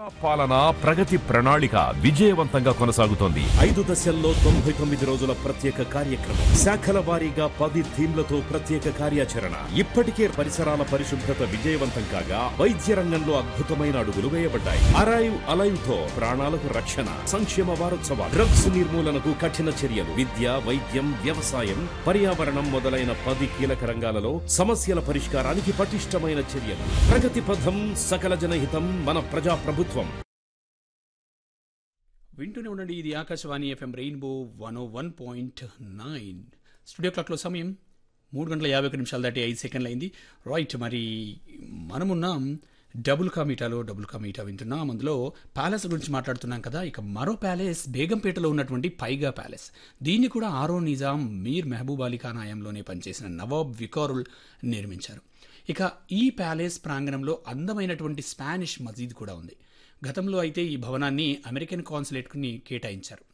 పాలన ప్రగతి ప్రణాళిక విజయవంతంగా కొనసాగుతోంది ఐదు దశల్లో తొంభై తొమ్మిది రోజుల ప్రత్యేక కార్యక్రమం శాఖల వారీగా పది థీమ్లతో ప్రత్యేక కార్యాచరణ ఇప్పటికే పరిసరాల పరిశుభ్రత విజయవంతం కాగా వైద్య రంగంలో అద్భుతమైన అడుగులు వేయబడ్డాయి అరైవ్ అలైవ్ తో ప్రాణాలకు రక్షణ సంక్షేమ వారోత్సవాలు డ్రగ్స్ నిర్మూలనకు కఠిన చర్యలు విద్య వైద్యం వ్యవసాయం పర్యావరణం మొదలైన పది కీలక రంగాలలో సమస్యల పరిష్కారానికి పటిష్టమైన చర్యలు ప్రగతి పథం సకల జనహితం మన ప్రజా ప్రభుత్వం వింటూనే ఉండండి ఇది Akashvani FM rainbow one O one point nine studio క్లాక్లో సమయం మూడు గంటల యాభై ఒక నిమిషాలు దాటి ఐదు సెకండ్లు అయింది రైట్ మరి మనమున్నాం డబుల్ కా మీటాలో డబుల్ కా మీటా వింటున్నాం అందులో ప్యాలెస్ గురించి మాట్లాడుతున్నాం కదా ఇక మరో ప్యాలెస్ బేగంపేటలో ఉన్నటువంటి పైగా ప్యాలెస్ దీన్ని కూడా ఆరో నిజాం మీర్ మెహబూబ్ అలీ ఖాన్ హయాంలోనే పనిచేసిన నవాబ్ వికారుల్ నిర్మించారు ఇక ఈ ప్యాలెస్ ప్రాంగణంలో అందమైనటువంటి స్పానిష్ మసీద్ కూడా ఉంది గతంలో అయితే ఈ భవనాన్ని అమెరికన్ కాన్సులేట్ని కేటాయించారు